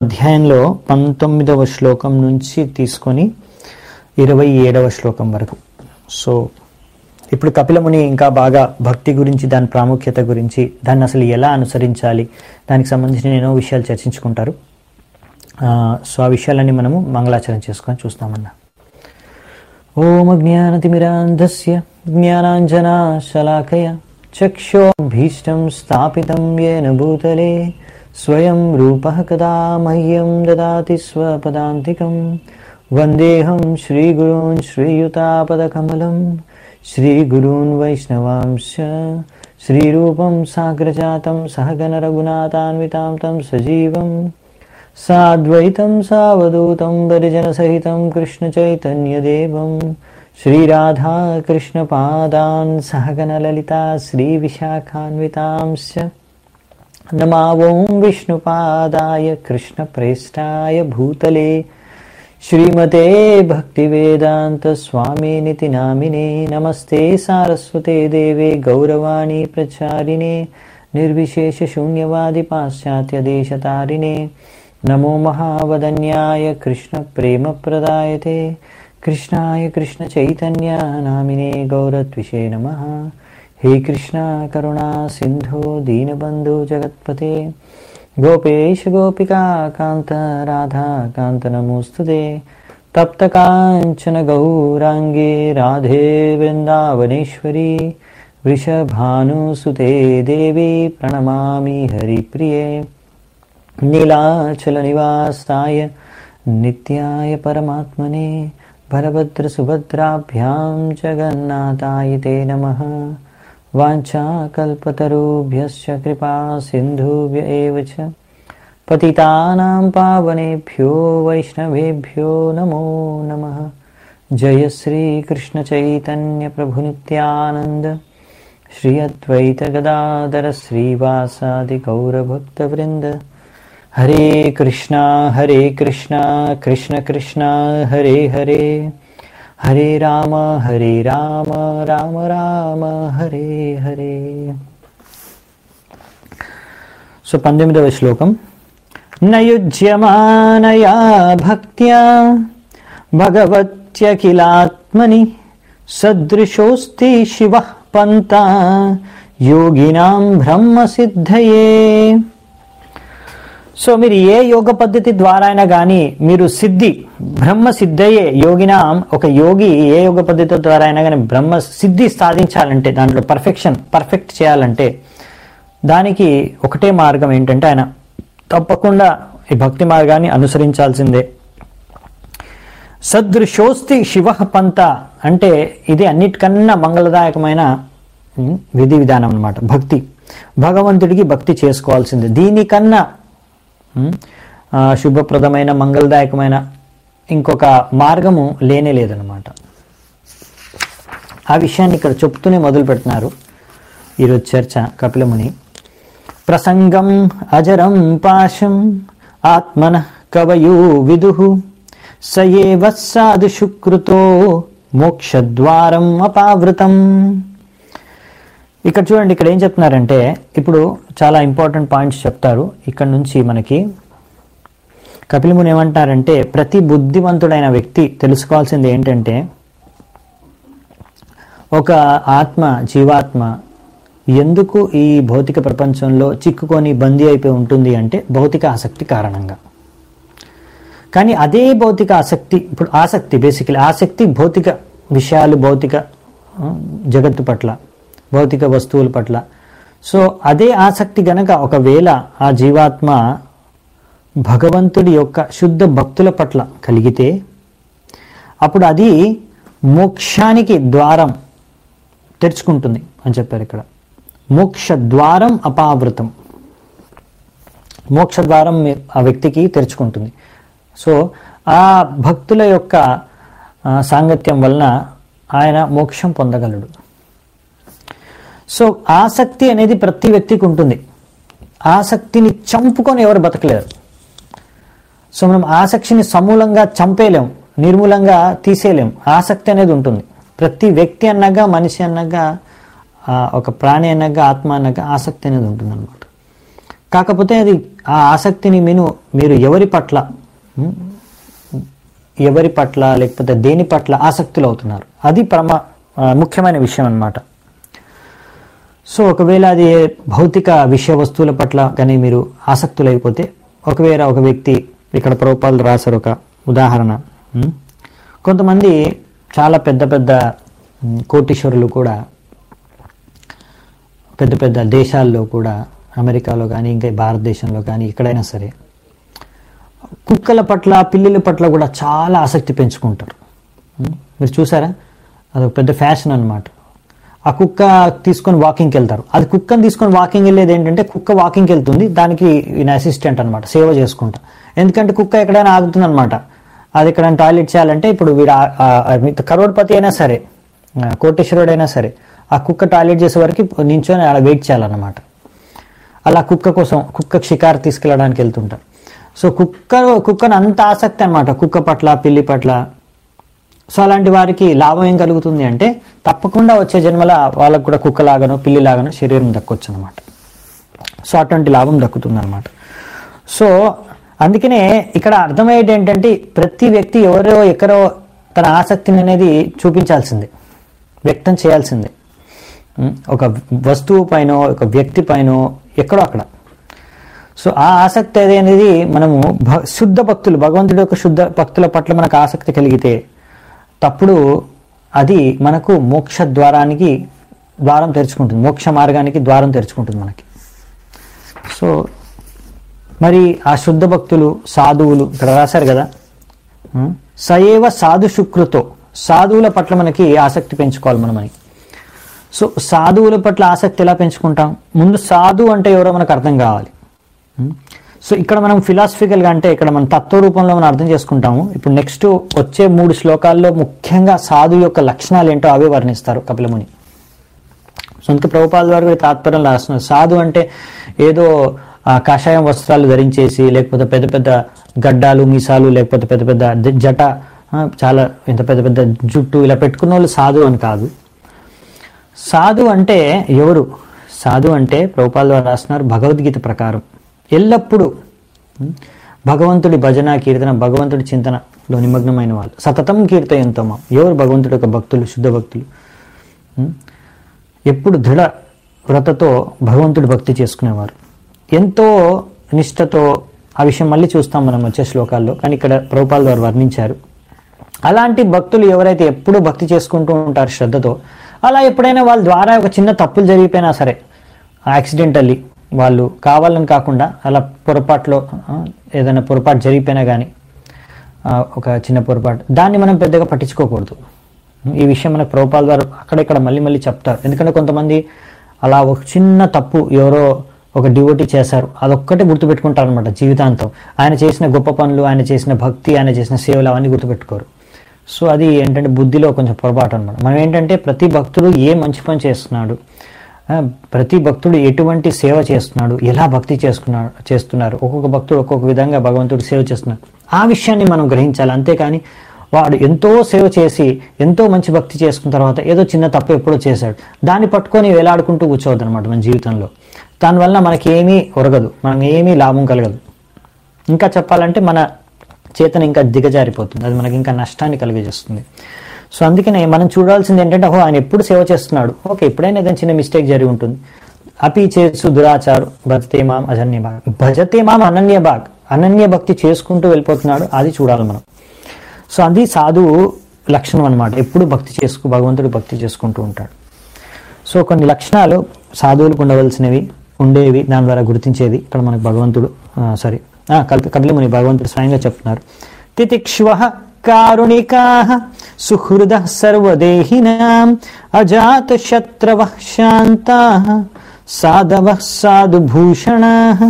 అధ్యాయంలో పంతొమ్మిదవ శ్లోకం నుంచి తీసుకొని ఇరవై ఏడవ శ్లోకం వరకు సో ఇప్పుడు కపిలముని ఇంకా బాగా భక్తి గురించి దాని ప్రాముఖ్యత గురించి దాన్ని అసలు ఎలా అనుసరించాలి దానికి సంబంధించిన ఎన్నో విషయాలు చర్చించుకుంటారు ఆ, సో ఆ విషయాలన్నీ మనము మంగళాచరణ చేసుకొని చూస్తామన్నా ఓం అజ్ఞానతిమిరాంధస్య జ్ఞానాంజనా శలాకయ చక్షోభీష్టం స్థాపితం येन భూతలే స్వయం రూపः కదా మह्यं దదాతి స్వపదాంతికం వందేహం శ్రీగురూన్ శ్రీయుతాపదకమలం శ్రీగురూన్ వైష్ణవాంశ శ్రీరూపం సాగ్రజాతం సహగణ రఘునాథాన్వితాం తం సజీవం సాద్వైతం సావధూతం పరిజనసహితం కృష్ణచైతన్యదేవం శ్రీరాధా కృష్ణపాదాన్ సహగణలలితా శ్రీవిశాఖాన్వితాంశ్చ నమావోం విష్ణుపాదాయ కృష్ణప్రేష్టాయ భూతలే శ్రీమతే భక్తివేదాంత స్వామినితి నామినే నమస్తే సారస్వతే దేవే గౌరవాణి ప్రచారిణే నిర్విశేష శూన్యవాది పాశ్చాత్య దేశతారిణే నమో మహావదన్యాయ కృష్ణ ప్రేమ ప్రదాయతే కృష్ణాయ కృష్ణ చైతన్య నామినే గౌరత్విషే నమ హే కృష్ణ కరుణా సింధో దీనబంధు జగత్పతే గోపేశ గోపికా కాంత రాధా కాంత నమోస్తుతే తప్త కాంచన గౌరాంగే రాధే వృందావనేశ్వరి వృషభానుసుతే దేవి ప్రణమామి హరిప్రియే నీలాచల నివాసాయ నిత్యాయ పరమాత్మనే భరభద్రసుభద్రాభ్యాం జగన్నాథాయ తే నమః వాञ्छाकल्पतरुभ्यश्च कृपा सिन्धुभ्य एव च पतितानां पावनेभ्यो वैष्णवेभ्यो नमो नमः जय श्रीकृष्णचैतन्यप्रभुनित्यानन्द श्री अद्वैतगदाधर श्रीवासादिगौरभक्तवृन्द हरे कृष्णा हरे कृष्णा कृष्ण कृष्णा हरे हरे హరే రామ హరే రామ రామ రామ హరే హరే సో పంతొమ్మిదవ శ్లోకం నయుజ్యమానయా భక్త్యా భగవత్యఖిలాత్మని సదృశోస్తి శివ పంత యోగినాం బ్రహ్మసిద్ధయే సో మీరు ఏ యోగ పద్ధతి ద్వారా అయినా కానీ మీరు సిద్ధి బ్రహ్మ సిద్ధయే యోగినాం ఒక యోగి ఏ యోగ పద్ధతి ద్వారా అయినా కానీ బ్రహ్మ సిద్ధి సాధించాలంటే దాంట్లో పర్ఫెక్షన్ పర్ఫెక్ట్ చేయాలంటే దానికి ఒకటే మార్గం ఏంటంటే ఆయన తప్పకుండా ఈ భక్తి మార్గాన్ని అనుసరించాల్సిందే సదృశోస్తి శివ పంత అంటే ఇది అన్నిటికన్నా మంగళదాయకమైన ఉమ్, విధి విధానం అన్నమాట భక్తి భగవంతుడికి భక్తి చేసుకోవాల్సిందే దీనికన్నా ఉమ్, ఆ, శుభప్రదమైన మంగళదాయకమైన ఇంకొక మార్గము లేనే లేదనమాట ఆ విషయాన్ని ఇక్కడ చెప్తూనే మొదలు పెడుతున్నారు ఈరోజు చర్చ కపిలముని ప్రసంగం అజరం పాశం ఆత్మన కవయో విదు సయేవ సాధు శుక్రుతో మోక్షద్వారం అపావృతం ఇక్కడ చూడండి ఇక్కడ ఏం చెప్తున్నారంటే ఇప్పుడు చాలా ఇంపార్టెంట్ పాయింట్స్ చెప్తారు ఇక్కడ నుంచి మనకి కపిలముని ఏమంటారంటే ప్రతి బుద్ధివంతుడైన వ్యక్తి తెలుసుకోవాల్సింది ఏంటంటే ఒక ఆత్మ జీవాత్మ ఎందుకు ఈ భౌతిక ప్రపంచంలో చిక్కుకొని బందీ అయిపోయి ఉంటుంది అంటే భౌతిక ఆసక్తి కారణంగా కానీ అదే భౌతిక ఆసక్తి ఇప్పుడు ఆసక్తి బేసికలీ ఆసక్తి భౌతిక విషయాలు భౌతిక ఆ, జగత్తు పట్ల భౌతిక వస్తువుల పట్ల సో అదే ఆసక్తి గనక ఒకవేళ ఆ జీవాత్మ భగవంతుడి యొక్క శుద్ధ భక్తుల పట్ల కలిగితే అప్పుడు అది మోక్షానికి ద్వారం తెరుచుకుంటుంది అని చెప్పారు ఇక్కడ మోక్ష ద్వారం అపావృతం మోక్ష ద్వారం మీ- ఆ వ్యక్తికి తెరుచుకుంటుంది సో ఆ భక్తుల యొక్క ఆ, సాంగత్యం వలన ఆయన మోక్షం పొందగలడు సో ఆసక్తి అనేది ప్రతి వ్యక్తికి ఉంటుంది ఆసక్తిని చంపుకొని ఎవరు బతకలేరు సో మనం ఆసక్తిని సమూలంగా చంపేయలేం నిర్మూలంగా తీసేయలేం ఆసక్తి అనేది ఉంటుంది ప్రతి వ్యక్తి అన్నగా మనిషి అన్నగా ఆ, ఒక ప్రాణి అన్నగా ఆత్మ అన్నగా ఆసక్తి అనేది ఉంటుంది అనమాట కాకపోతే అది ఆ ఆసక్తిని మీరు మీరు ఎవరి పట్ల ఉమ్, ఎవరి పట్ల లేకపోతే దేని పట్ల ఆసక్తులు అవుతున్నారు అది ప్రమా ఆ, ముఖ్యమైన విషయం అన్నమాట సో ఒకవేళ అది భౌతిక విషయ వస్తువుల పట్ల కానీ మీరు ఆసక్తులైపోతే ఒకవేళ ఒక వ్యక్తి ఇక్కడ ప్రభుపాలు రాశారు ఒక ఉదాహరణ ఉమ్, కొంతమంది చాలా పెద్ద పెద్ద ఉమ్, కోటీశ్వరులు కూడా పెద్ద పెద్ద దేశాల్లో కూడా అమెరికాలో కానీ ఇంకా భారతదేశంలో కానీ ఎక్కడైనా సరే కుక్కల పట్ల పిల్లుల పట్ల కూడా చాలా ఆసక్తి పెంచుకుంటారు ఉం? మీరు చూసారా అదొక పెద్ద ఫ్యాషన్ అన్నమాట ఆ కుక్క తీసుకొని వాకింగ్కి వెళ్తారు అది కుక్కని తీసుకొని వాకింగ్ వెళ్ళేది ఏంటంటే కుక్క వాకింగ్కి వెళ్తుంది దానికి ఈయన అసిస్టెంట్ అనమాట సేవ చేసుకుంటా ఎందుకంటే కుక్క ఎక్కడైనా ఆగుతుంది అనమాట అది ఎక్కడైనా టాయిలెట్ చేయాలంటే ఇప్పుడు వీడు ఆ- ఆ- ఆ మిగతా కరోడ్పతి అయినా సరే ఆ, కోటేశ్వరుడు అయినా సరే ఆ కుక్క టాయిలెట్ చేసే వరకు నించొని అలా వెయిట్ చేయాలన్నమాట అలా కుక్క కోసం కుక్క షికారు తీసుకెళ్ళడానికి వెళ్తుంటారు సో కుక్క కుక్కను అంత ఆసక్తి అనమాట కుక్క పట్ల పిల్లి పట్ల సో అలాంటి వారికి లాభం ఏం కలుగుతుంది అంటే తప్పకుండా వచ్చే జన్మల వాళ్ళకు కూడా కుక్కలాగానో పిల్లిలాగానో శరీరం దక్కొచ్చు అనమాట సో అటువంటి లాభం దక్కుతుంది అనమాట సో అందుకనే ఇక్కడ అర్థమయ్యేది ఏంటంటే ప్రతి వ్యక్తి ఎవరో ఎక్కడో తన ఆసక్తిని అనేది చూపించాల్సిందే వ్యక్తం చేయాల్సిందే ఉం? ఒక వస్తువు పైన ఒక వ్యక్తి పైన ఎక్కడో అక్కడ సో ఆ ఆసక్తి అది అనేది మనము భ- శుద్ధ భక్తులు భగవంతుడి యొక్క శుద్ధ భక్తుల పట్ల మనకు ఆసక్తి కలిగితే తప్పుడు అది మనకు మోక్ష ద్వారానికి ద్వారం తెరుచుకుంటుంది మోక్ష మార్గానికి ద్వారం తెరుచుకుంటుంది మనకి సో మరి ఆ శుద్ధ భక్తులు సాధువులు ఇక్కడ రాశారు కదా ఉం? సయేవ సాధు శుక్రుతో సాధువుల పట్ల మనకి ఆసక్తి పెంచుకోవాలి మనమని సో సాధువుల పట్ల ఆసక్తి ఎలా పెంచుకుంటాం ముందు సాధు అంటే ఎవరో మనకు అర్థం కావాలి ఉం? సో ఇక్కడ మనం ఫిలాసఫికల్గా అంటే ఇక్కడ మనం తత్వ రూపంలో మనం అర్థం చేసుకుంటాము ఇప్పుడు నెక్స్ట్ వచ్చే మూడు శ్లోకాల్లో ముఖ్యంగా సాధు యొక్క లక్షణాలు ఏంటో అవే వర్ణిస్తారు కపిలముని సో అందుకే ప్రభుపాద వారు కూడా తాత్పర్యం రాస్తున్నారు సాధు అంటే ఏదో ఆ, కాషాయం వస్త్రాలు ధరించేసి లేకపోతే పెద్ద పెద్ద గడ్డాలు మీసాలు లేకపోతే పెద్ద పెద్ద ద- జట ఆ, చాలా ఇంత పెద్ద పెద్ద జుట్టు ఇలా పెట్టుకున్న వాళ్ళు సాధు అని కాదు సాధు అంటే ఎవరు సాధు అంటే ప్రభుపాద వారు రాస్తున్నారు భగవద్గీత ప్రకారం ఎల్లప్పుడూ ఉం, భగవంతుడి భజన కీర్తన భగవంతుడి చింతనలో నిమగ్నమైన వాళ్ళు సతతం కీర్తయంతమా ఎవరు భగవంతుడి యొక్క భక్తులు శుద్ధ భక్తులు ఉం? ఎప్పుడు దృఢ వ్రతతో భగవంతుడి భక్తి చేసుకునేవారు ఎంతో నిష్టతో ఆ విషయం మళ్ళీ చూస్తాం మనం వచ్చే శ్లోకాల్లో కానీ ఇక్కడ ప్రభుపాల్ వారు వర్ణించారు అలాంటి భక్తులు ఎవరైతే ఎప్పుడూ భక్తి చేసుకుంటూ ఉంటారు శ్రద్ధతో అలా ఎప్పుడైనా వాళ్ళ ద్వారా ఒక చిన్న తప్పులు జరిగిపోయినా సరే యాక్సిడెంటల్లీ వాళ్ళు కావాలని కాకుండా అలా పొరపాట్లో ఆ, ఏదైనా పొరపాటు జరిగిపోయినా కానీ ఒక చిన్న పొరపాటు దాన్ని మనం పెద్దగా పట్టించుకోకూడదు ఈ విషయం మనకు ప్రభుపాల్ వారు అక్కడక్కడ మళ్ళీ మళ్ళీ చెప్తారు ఎందుకంటే కొంతమంది అలా ఒక చిన్న తప్పు ఎవరో ఒక డివోటీ చేశారు అదొక్కటే గుర్తుపెట్టుకుంటారు అనమాట జీవితాంతం ఆయన చేసిన గొప్ప పనులు ఆయన చేసిన భక్తి ఆయన చేసిన సేవలు అవన్నీ గుర్తుపెట్టుకోరు సో అది ఏంటంటే బుద్ధిలో కొంచెం పొరపాటు అనమాట మనం ఏంటంటే ప్రతి భక్తుడు ఏ మంచి పని చేస్తున్నాడు ఆ, ప్రతి భక్తుడు ఎటువంటి సేవ చేస్తున్నాడు ఎలా భక్తి చేసుకున్నాడు చేస్తున్నారు ఒక్కొక్క భక్తుడు ఒక్కొక్క విధంగా భగవంతుడు సేవ చేస్తున్నాడు ఆ విషయాన్ని మనం గ్రహించాలి అంతేకాని వాడు ఎంతో సేవ చేసి ఎంతో మంచి భక్తి చేసుకున్న తర్వాత ఏదో చిన్న తప్పు ఎప్పుడో చేశాడు దాన్ని పట్టుకొని వేలాడుకుంటూ కూర్చోవద్దు అనమాట మన జీవితంలో దానివల్ల మనకి ఏమీ ఒరగదు మనం ఏమీ లాభం కలగదు ఇంకా చెప్పాలంటే మన చేతన ఇంకా దిగజారిపోతుంది అది మనకి ఇంకా నష్టాన్ని కలిగజేస్తుంది సో అందుకనే మనం చూడాల్సింది ఏంటంటే ఓహో ఆయన ఎప్పుడు సేవ చేస్తున్నాడు ఓకే ఎప్పుడైనా ఏదైనా చిన్న మిస్టేక్ జరిగి ఉంటుంది అపి చేసు దురాచారు భజతే మాం అజన్య బాగ్ భజతే మాం అనన్య బాగ్ అనన్య భక్తి చేసుకుంటూ వెళ్ళిపోతున్నాడు అది చూడాలి మనం సో అది సాధువు లక్షణం అన్నమాట ఎప్పుడు భక్తి చేసుకు భగవంతుడు భక్తి చేసుకుంటూ ఉంటాడు సో కొన్ని లక్షణాలు సాధువులకు ఉండవలసినవి ఉండేవి దాని ద్వారా గుర్తించేది ఇక్కడ మనకు భగవంతుడు సారీ కల్ప కపిలముని భగవంతుడు స్వయంగా చెప్తున్నారు తితిక్ష్వ కారుణికా సుహృద సర్వదేహినాం అజాత శత్రవ శాంతా సాధవ సాధుభూషణ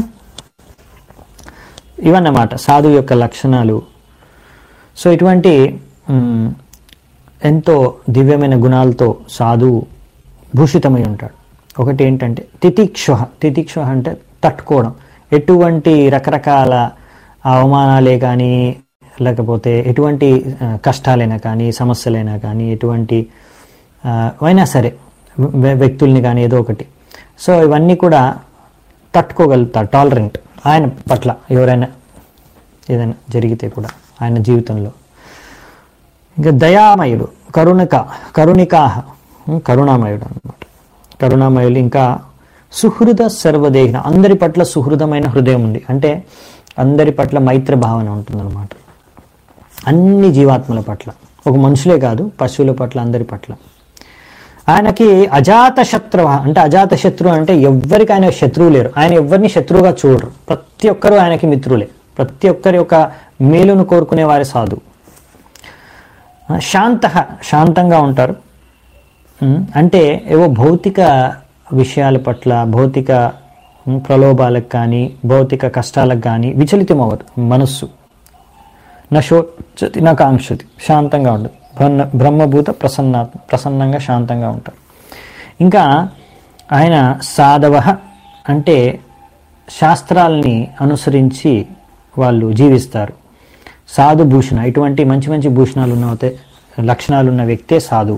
ఇవన్నమాట సాధు యొక్క లక్షణాలు సో ఇటువంటి మ్, ఎంతో దివ్యమైన గుణాలతో సాధువు భూషితమై ఉంటాడు ఒకటి ఏంటంటే తితిక్ష తితిక్ష అంటే తట్టుకోవడం ఎటువంటి రకరకాల అవమానాలే కానీ లేకపోతే ఎటువంటి ఆ, కష్టాలైనా కానీ సమస్యలైనా కానీ ఎటువంటి ఆ, అయినా సరే వ్య- వ్యక్తుల్ని కానీ ఏదో ఒకటి సో ఇవన్నీ కూడా తట్టుకోగలుగుతారు టాలరెంట్ ఆయన పట్ల ఎవరైనా ఏదైనా జరిగితే కూడా ఆయన జీవితంలో ఇంకా దయామయుడు కరుణిక కరుణికాహ ఉం, కరుణామయుడు అనమాట కరుణామయులు ఇంకా సుహృద సర్వదేహిన అందరి పట్ల సుహృదమైన హృదయం ఉంది అంటే అందరి పట్ల మైత్ర భావన ఉంటుందన్నమాట అన్ని జీవాత్మల పట్ల ఒక మనుషులే కాదు పశువుల పట్ల అందరి పట్ల ఆయనకి అజాత శత్రువ అంటే అజాత శత్రువు అంటే ఎవ్వరికి ఆయన శత్రువు లేరు ఆయన ఎవరిని శత్రువుగా చూడరు ప్రతి ఒక్కరూ ఆయనకి మిత్రులే ప్రతి ఒక్కరి యొక్క మేలును కోరుకునే వారి సాధు శాంత శాంతంగా ఉంటారు ఉమ్, అంటే ఏవో భౌతిక విషయాల పట్ల భౌతిక ఉమ్, ప్రలోభాలకు కానీ భౌతిక కష్టాలకు కానీ విచలితం అవ్వదు మనస్సు నశోచతి నా కాంక్షతి శాంతంగా ఉండదు బ్రహ్మ బ్రహ్మభూత ప్రసన్నాత్మ ప్రసన్నంగా శాంతంగా ఉంటారు ఇంకా ఆయన సాధవ అంటే శాస్త్రాల్ని అనుసరించి వాళ్ళు జీవిస్తారు సాధు భూషణ ఇటువంటి మంచి మంచి భూషణాలు ఉన్న వతే- లక్షణాలు ఉన్న వ్యక్తే సాధువు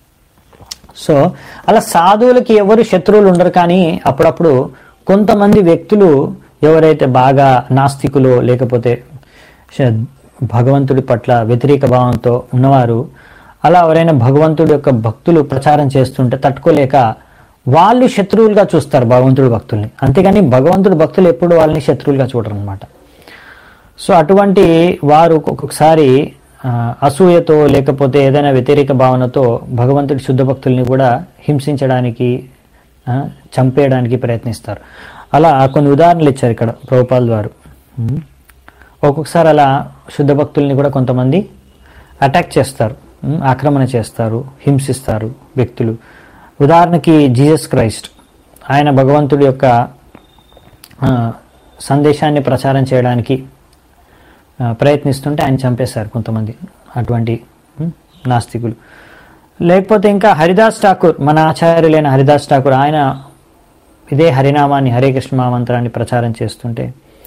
సో అలా సాధువులకి ఎవరు శత్రువులు ఉండరు కానీ అప్పుడప్పుడు కొంతమంది వ్యక్తులు ఎవరైతే బాగా నాస్తికులు లేకపోతే శ- భగవంతుడి పట్ల వ్యతిరేక భావంతో ఉన్నవారు అలా ఎవరైనా భగవంతుడి యొక్క భక్తులు ప్రచారం చేస్తుంటే తట్టుకోలేక వాళ్ళు శత్రువులుగా చూస్తారు భగవంతుడి భక్తుల్ని అంతేగాని భగవంతుడి భక్తులు ఎప్పుడు వాళ్ళని శత్రువులుగా చూడరు అనమాట సో అటువంటి వారు ఒక్కొక్కసారి ఆ, అసూయతో లేకపోతే ఏదైనా వ్యతిరేక భావనతో భగవంతుడి శుద్ధ భక్తుల్ని కూడా హింసించడానికి ఆ, చంపేయడానికి ప్రయత్నిస్తారు అలా కొన్ని ఉదాహరణలు ఇచ్చారు ఇక్కడ ప్రభుపాల్ వారు ఉమ్. ఒక్కొక్కసారి అలా శుద్ధ భక్తుల్ని కూడా కొంతమంది అటాక్ చేస్తారు ఉమ్, ఆక్రమణ చేస్తారు హింసిస్తారు వ్యక్తులు ఉదాహరణకి జీసస్ క్రైస్ట్ ఆయన భగవంతుడి యొక్క ఆ, సందేశాన్ని ప్రచారం చేయడానికి ఆ, ప్రయత్నిస్తుంటే ఆయన చంపేశారు కొంతమంది అటువంటి ఉమ్, నాస్తికులు లేకపోతే ఇంకా హరిదాస్ ఠాకూర్ మన ఆచార్యులైన హరిదాస్ ఠాకూర్ ఆయన ఇదే హరినామాన్ని హరే కృష్ణ మహామంత్రాన్ని ప్రచారం చేస్తుంటే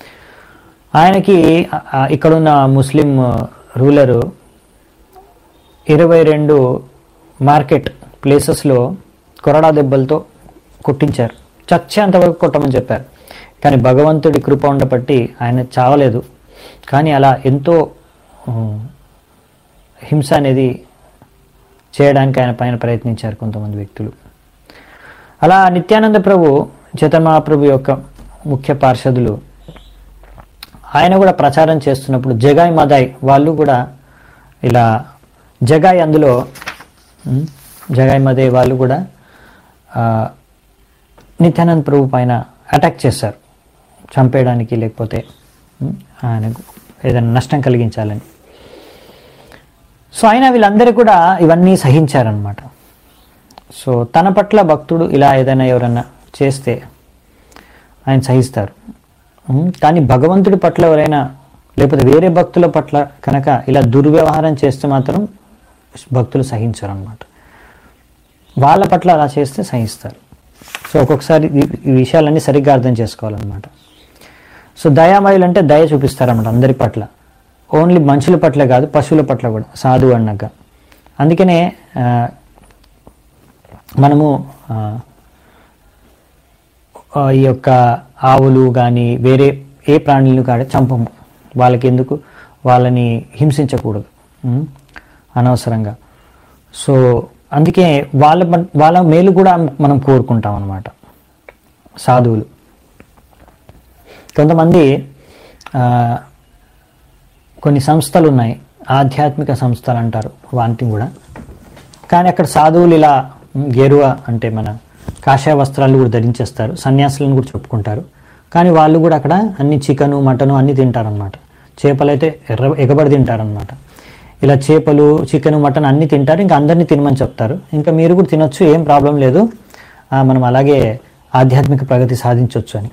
ఆయనకి ఆ, ఆ, ఇక్కడున్న ముస్లిం రూలరు ఇరవై రెండు మార్కెట్ ప్లేసెస్లో కొరడా దెబ్బలతో కొట్టించారు చచ్చేంత వరకు కొట్టమని చెప్పారు కానీ భగవంతుడి కృప ఉండబట్టి ఆయన చావలేదు కానీ అలా ఎంతో ఆ, హింస అనేది చేయడానికి ఆయన పైన ప్రయత్నించారు కొంతమంది వ్యక్తులు అలా నిత్యానంద ప్రభు చైతన్య మహాప్రభు యొక్క ముఖ్య పార్షదులు ఆయన కూడా ప్రచారం చేస్తున్నప్పుడు జగాయ్ మదాయ్ వాళ్ళు కూడా ఇలా జగాయ్ అందులో ఉమ్, జగాయ్ మదాయ్ వాళ్ళు కూడా ఆ, నిత్యానంద ప్రభు పైన అటాక్ చేశారు చంపేయడానికి లేకపోతే ఉమ్, ఆయనకు ఏదైనా నష్టం కలిగించాలని సో ఆయన వీళ్ళందరూ కూడా ఇవన్నీ సహించారనమాట సో తన పట్ల భక్తుడు ఇలా ఏదైనా ఎవరన్నా చేస్తే ఆయన సహిస్తారు ఉమ్, కానీ భగవంతుడి పట్ల ఎవరైనా లేకపోతే వేరే భక్తుల పట్ల కనుక ఇలా దుర్వ్యవహారం చేస్తే మాత్రం భక్తులు సహించరు అనమాట వాళ్ళ పట్ల అలా చేస్తే సహిస్తారు సో ఒక్కొక్కసారి ఈ- ఈ విషయాలన్నీ సరిగ్గా అర్థం చేసుకోవాలన్నమాట సో దయామయులు అంటే దయ చూపిస్తారన్నమాట అందరి పట్ల ఓన్లీ మనుషుల పట్ల కాదు పశువుల పట్ల కూడా సాధువు అన్నాక అందుకనే ఆ, మనము ఆ, ఆ, ఈ యొక్క ఆవులు కానీ వేరే ఏ ప్రాణులను కానీ చంపము వాళ్ళకి ఎందుకు వాళ్ళని హింసించకూడదు ఉం? అనవసరంగా సో అందుకే వాళ్ళ పన్- వాళ్ళ మేలు కూడా మనం కోరుకుంటాం అన్నమాట సాధువులు కొంతమంది ఆ, కొన్ని సంస్థలు ఉన్నాయి ఆధ్యాత్మిక సంస్థలు అంటారు వాటిని కూడా కానీ అక్కడ సాధువులు ఇలా ఉమ్, గేరువ అంటే మన కాషాయ వస్త్రాలు కూడా ధరించేస్తారు సన్యాసులను కూడా చెప్పుకుంటారు కానీ వాళ్ళు కూడా అక్కడ అన్ని చికెను మటను అన్ని తింటారనమాట చేపలు అయితే ఎర్ర ఎగబడి తింటారనమాట ఇలా చేపలు చికెన్ మటన్ అన్ని తింటారు ఇంకా అందరినీ తినమని చెప్తారు ఇంకా మీరు కూడా తినొచ్చు ఏం ప్రాబ్లం లేదు ఆ, మనం అలాగే ఆధ్యాత్మిక ప్రగతి సాధించవచ్చు అని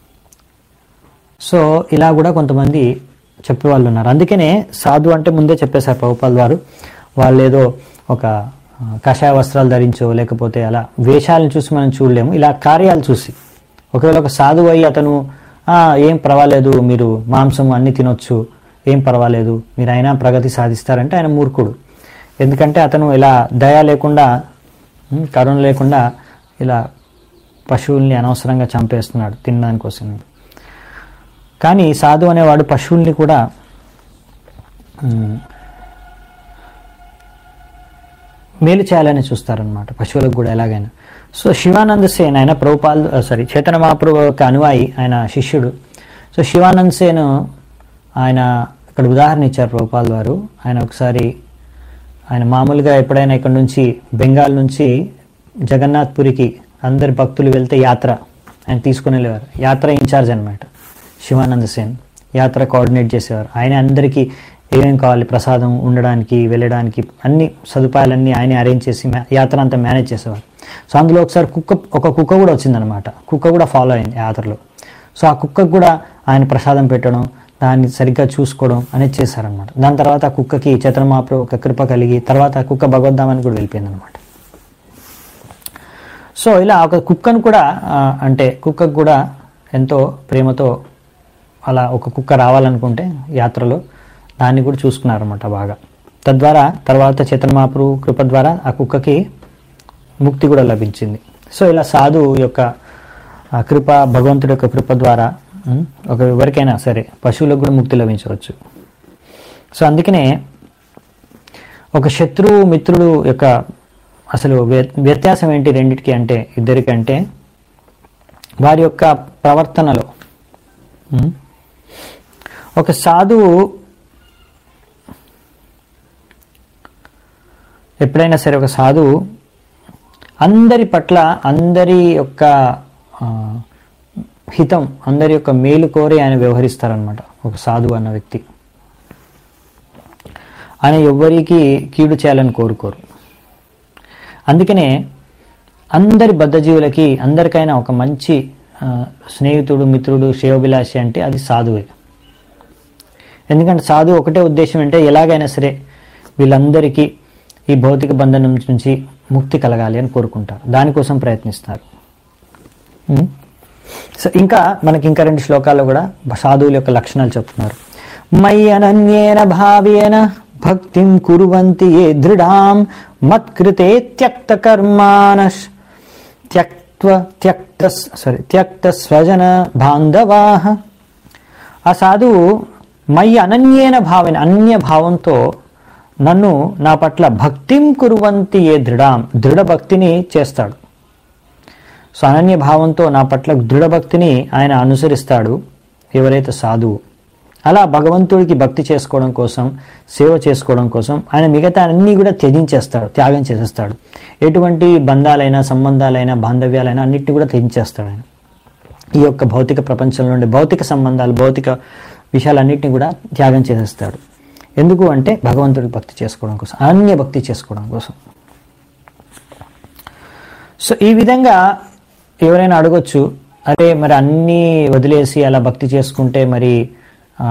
సో ఇలా కూడా కొంతమంది చెప్పే వాళ్ళు ఉన్నారు అందుకనే సాధు అంటే ముందే చెప్పేశారు ప్రభుపాల్ వారు వాళ్ళు ఏదో ఒక ఆ, కషాయ వస్త్రాలు ధరించో లేకపోతే అలా వేషాలను చూసి మనం చూడలేము ఇలా కార్యాలు చూసి ఒకవేళ ఒక సాధువు అయ్యి అతను "ఆ, ఏం పర్వాలేదు మీరు మాంసం అన్ని తినొచ్చు ఏం పర్వాలేదు మీరు అయినా ప్రగతి సాధిస్తారంటే ఆయన మూర్ఖుడు ఎందుకంటే అతను ఇలా దయ లేకుండా ఉమ్, కరుణ లేకుండా ఇలా పశువుల్ని అనవసరంగా చంపేస్తున్నాడు తినడానికోసం కానీ సాధు అనేవాడు పశువుల్ని కూడా ఉమ్, మేలు చేయాలని చూస్తారనమాట పశువులకు కూడా ఎలాగైనా సో శివానంద్ సేన్ ఆయన ప్రభుపాల్ సారీ చైతన్య మహాప్రభు యొక్క అనువాయి ఆయన శిష్యుడు సో శివానంద్ సేన్ ఆయన ఇక్కడ ఉదాహరణ ఇచ్చారు ప్రభుపాల్ వారు ఆయన ఒకసారి ఆయన మామూలుగా ఎప్పుడైనా ఇక్కడ నుంచి బెంగాల్ నుంచి జగన్నాథ్పురికి అందరి భక్తులు వెళ్తే యాత్ర ఆయన తీసుకుని వెళ్ళేవారు యాత్ర ఇన్ఛార్జ్ అనమాట శివానంద సేన్ యాత్ర కోఆర్డినేట్ చేసేవారు ఆయన అందరికీ ఏమేం కావాలి ప్రసాదం ఉండడానికి వెళ్ళడానికి అన్ని సదుపాయాలన్నీ ఆయన అరేంజ్ చేసి మ్యా- యాత్ర అంతా మేనేజ్ చేసేవారు సో అందులో ఒకసారి కుక్క ఒక కుక్క కూడా వచ్చిందనమాట కుక్క కూడా ఫాలో అయింది యాత్రలో సో ఆ కుక్కకు కూడా ఆయన ప్రసాదం పెట్టడం దాన్ని సరిగ్గా చూసుకోవడం అనేది చేశారనమాట దాని తర్వాత ఆ కుక్కకి చైతన్యమాప్రభు ఒక కృప కలిగి తర్వాత ఆ కుక్క భగవద్ధామానికి కూడా వెళ్ళిపోయింది అనమాట సో ఇలా ఒక కుక్కను కూడా ఆ, అంటే కుక్కకు కూడా ఎంతో ప్రేమతో అలా ఒక కుక్క రావాలనుకుంటే యాత్రలో దాన్ని కూడా చూసుకున్నారన్నమాట బాగా తద్వారా తర్వాత చైతన్యమాప్రభు కృప ద్వారా ఆ కుక్కకి ముక్తి కూడా లభించింది సో ఇలా సాధు యొక్క ఆ కృప భగవంతుడి యొక్క కృప ద్వారా ఉమ్, ఒక ఎవరికైనా సరే పశువులకు కూడా ముక్తి లభించవచ్చు సో అందుకనే ఒక శత్రువు మిత్రుడు యొక్క అసలు వ్య- వ్యత్యాసం ఏంటి రెండిటికి అంటే ఇద్దరికంటే వారి యొక్క ప్రవర్తనలో ఉమ్, ఒక సాధువు ఎప్పుడైనా సరే ఒక సాధువు అందరి పట్ల అందరి యొక్క ఆ, హితం అందరి యొక్క మేలు కోరి ఆయన వ్యవహరిస్తారనమాట ఒక సాధువు అన్న వ్యక్తి ఆయన ఎవ్వరికి కీడు చేయాలని కోరుకోరు అందుకనే అందరి బద్ధజీవులకి అందరికైనా ఒక మంచి ఆ, స్నేహితుడు మిత్రుడు శ్రేయోభిలాషి అంటే అది సాధువే ఎందుకంటే సాధువు ఒకటే ఉద్దేశం అంటే ఎలాగైనా సరే వీళ్ళందరికీ ఈ భౌతిక బంధనం నుంచి ముక్తి కలగాలి అని కోరుకుంటారు దానికోసం ప్రయత్నిస్తారు ఉం? సో ఇంకా మనకి ఇంకా రెండు శ్లోకాల్లో కూడా సాధువుల యొక్క లక్షణాలు చెప్తున్నారు మయి అనన్యేన భావేన భక్తిం కురువంతి ఏ దృఢాం మత్కృతే త్యక్త కర్మాణ త్యక్త్వ త్యక్త సారీ త్యక్త స్వజన బాంధవాహ ఆ సాధువు మై అనన్యేన భావన అన్య భావంతో నన్ను నా పట్ల భక్తిం కురువంతి ఏ దృఢాం దృఢ భక్తిని చేస్తాడు సో అనన్య భావంతో నా పట్ల దృఢ భక్తిని ఆయన అనుసరిస్తాడు ఎవరైతే సాధువు అలా భగవంతుడికి భక్తి చేసుకోవడం కోసం సేవ చేసుకోవడం కోసం ఆయన మిగతా అన్నీ కూడా త్యజించేస్తాడు త్యాగం చేసేస్తాడు ఎటువంటి బంధాలైనా సంబంధాలైనా బాంధవ్యాలైనా అన్నిటిని కూడా త్యజించేస్తాడు ఆయన ఈ యొక్క భౌతిక ప్రపంచంలో ఉండే భౌతిక సంబంధాలు భౌతిక విషయాలన్నింటినీ కూడా త్యాగం చేసేస్తాడు ఎందుకు అంటే భగవంతుడికి భక్తి చేసుకోవడం కోసం అన్య భక్తి చేసుకోవడం కోసం సో ఈ విధంగా ఎవరైనా అడగొచ్చు అరే మరి అన్నీ వదిలేసి అలా భక్తి చేసుకుంటే మరి ఆ,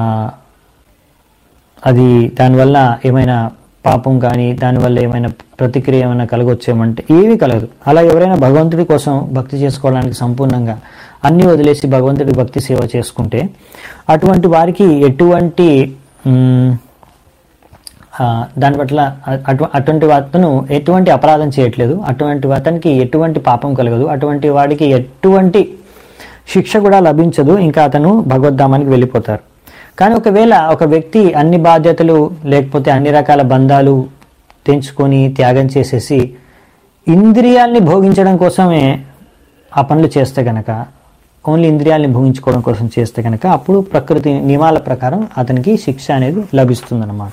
అది దానివల్ల ఏమైనా పాపం కానీ దానివల్ల ఏమైనా ప్రతిక్రియ ఏమైనా కలగొచ్చేమంటే ఏమీ కలగదు అలా ఎవరైనా భగవంతుడి కోసం భక్తి చేసుకోవడానికి సంపూర్ణంగా అన్నీ వదిలేసి భగవంతుడి భక్తి సేవ చేసుకుంటే అటువంటి వారికి ఎటువంటి మ్, ఆ, దాని పట్ల అటు అటువంటి అతను ఎటువంటి అపరాధం చేయట్లేదు అటువంటి అతనికి ఎటువంటి పాపం కలగదు అటువంటి వాడికి ఎటువంటి శిక్ష కూడా లభించదు ఇంకా అతను భగవద్ధామానికి వెళ్ళిపోతారు కానీ ఒకవేళ ఒక వ్యక్తి అన్ని బాధ్యతలు లేకపోతే అన్ని రకాల బంధాలు తెంచుకొని త్యాగం చేసేసి ఇంద్రియాల్ని భోగించడం కోసమే ఆ పనులు చేస్తే గనక ఓన్లీ ఇంద్రియాల్ని భోగించుకోవడం కోసం చేస్తే కనుక అప్పుడు ప్రకృతి నియమాల ప్రకారం అతనికి శిక్ష అనేది లభిస్తుందన్నమాట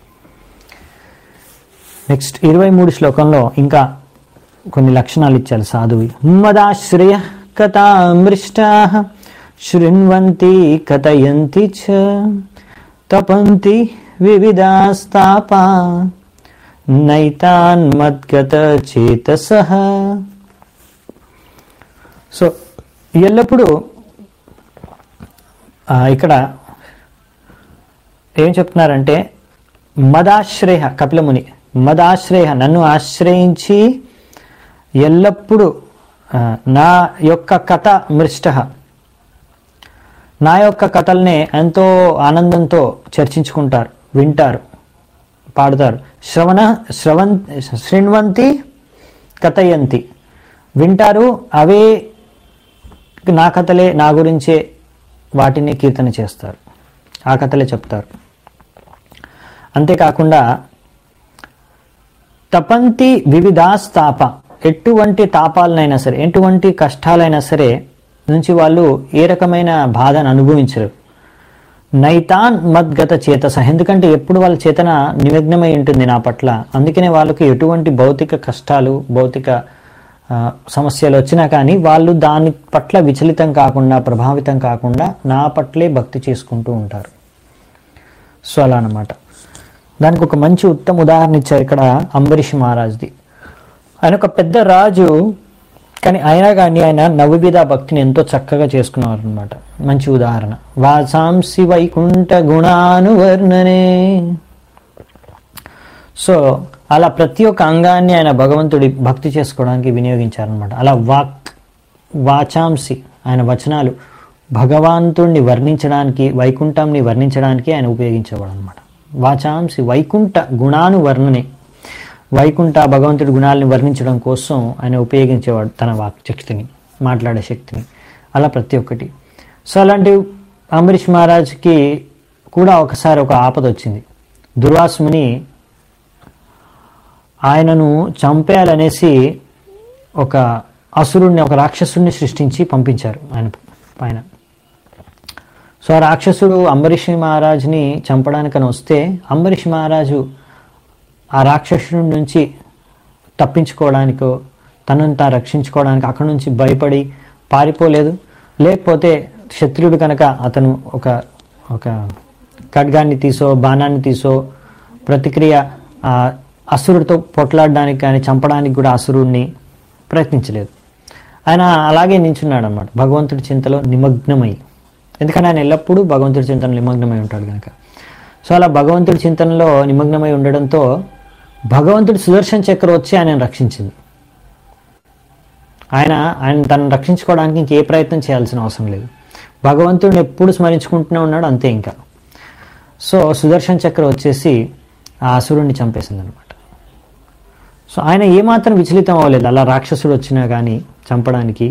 నెక్స్ట్ ఇరవై మూడు శ్లోకంలో ఇంకా కొన్ని లక్షణాలు ఇచ్చారు సాధువి మదాశ్రయ కథామృష్టా శృణ్వంతి కథయంతి చ తపంతి వివిధాస్తాపా నైతాన్ మద్గత చేతస సో ఎల్లప్పుడూ ఆ, ఇక్కడ ఏం చెప్తున్నారంటే మదాశ్రయ కపిలముని మదాశ్రయ నన్ను ఆశ్రయించి ఎల్లప్పుడూ ఆ, నా యొక్క కథ మృష్ట నా యొక్క కథల్ని ఎంతో ఆనందంతో చర్చించుకుంటారు వింటారు పాడుతారు శ్రవణ శ్రవన్ శృణ్వంతి కథయంతి వింటారు అవే నా కథలే నా గురించే వాటిని కీర్తన చేస్తారు ఆ కథలే చెప్తారు అంతేకాకుండా తపంతి వివిధాస్తాప ఎటువంటి తాపాలనైనా సరే ఎటువంటి కష్టాలైనా సరే నుంచి వాళ్ళు ఏ రకమైన బాధను అనుభవించరు నైతాన్ మద్గత చేతస ఎందుకంటే ఎప్పుడు వాళ్ళ చేతన నిమగ్నమై ఉంటుంది నా పట్ల అందుకనే వాళ్ళకి ఎటువంటి భౌతిక కష్టాలు భౌతిక ఆ, సమస్యలు వచ్చినా కానీ వాళ్ళు దాని పట్ల విచలితం కాకుండా ప్రభావితం కాకుండా నా పట్లే భక్తి చేసుకుంటూ ఉంటారు సో అలా అన్నమాట దానికి ఒక మంచి ఉత్తమ ఉదాహరణ ఇచ్చారు ఇక్కడ అంబరీష్ మహారాజ్ది ఆయన ఒక పెద్ద రాజు కానీ అయినా కానీ ఆయన నవవిధ భక్తిని ఎంతో చక్కగా చేసుకున్నారు అనమాట మంచి ఉదాహరణ వాసాంసి వైకుంఠ గుణానువర్ణనే సో అలా ప్రతి ఒక్క అంగాన్ని ఆయన భగవంతుడి భక్తి చేసుకోవడానికి వినియోగించారనమాట అలా వాక్ వాచాంసి ఆయన వచనాలు భగవంతుణ్ణి వర్ణించడానికి వైకుంఠంని వర్ణించడానికి ఆయన ఉపయోగించేవాడు అనమాట వాచాంసి వైకుంఠ గుణాను వర్ణనే వైకుంఠ భగవంతుడి గుణాలని వర్ణించడం కోసం ఆయన ఉపయోగించేవాడు తన వాక్ శక్తిని మాట్లాడే శక్తిని అలా ప్రతి ఒక్కటి సో అలాంటి అంబరీష్ మహారాజ్కి కూడా ఒకసారి ఒక ఆపద వచ్చింది దుర్వాసుని ఆయనను చంపేయాలనేసి ఒక అసురుణ్ణి ఒక రాక్షసుడిని సృష్టించి పంపించారు ఆయన పైన సో ఆ రాక్షసుడు అంబరీష్ మహారాజుని చంపడానికని వస్తే అంబరీష్ మహారాజు ఆ రాక్షసుడి నుంచి తప్పించుకోవడానికో తనను తాను రక్షించుకోవడానికి అక్కడి నుంచి భయపడి పారిపోలేదు లేకపోతే క్షత్రియుడు కనుక అతను ఒక ఒక ఖడ్గాన్ని తీసో బాణాన్ని తీసో ప్రతిక్రియ ఆ అసురుడితో పొట్లాడడానికి కానీ చంపడానికి కూడా అసురుడిని ప్రయత్నించలేదు ఆయన అలాగే నించున్నాడు అనమాట భగవంతుడి చింతలో నిమగ్నమై ఎందుకంటే ఆయన ఎల్లప్పుడూ భగవంతుడి చింతనలో నిమగ్నమై ఉంటాడు కనుక సో అలా భగవంతుడి చింతనలో నిమగ్నమై ఉండడంతో భగవంతుడి సుదర్శన చక్ర వచ్చి ఆయనను రక్షించింది ఆయన ఆయన తనను రక్షించుకోవడానికి ఇంకే ప్రయత్నం చేయాల్సిన అవసరం లేదు భగవంతుడిని ఎప్పుడు స్మరించుకుంటూనే ఉన్నాడు అంతే ఇంకా సో సుదర్శన చక్ర వచ్చేసి ఆ అసురుణ్ణి చంపేసింది అనమాట సో ఆయన ఏమాత్రం విచలితం అవ్వలేదు అలా రాక్షసుడు వచ్చినా కానీ చంపడానికి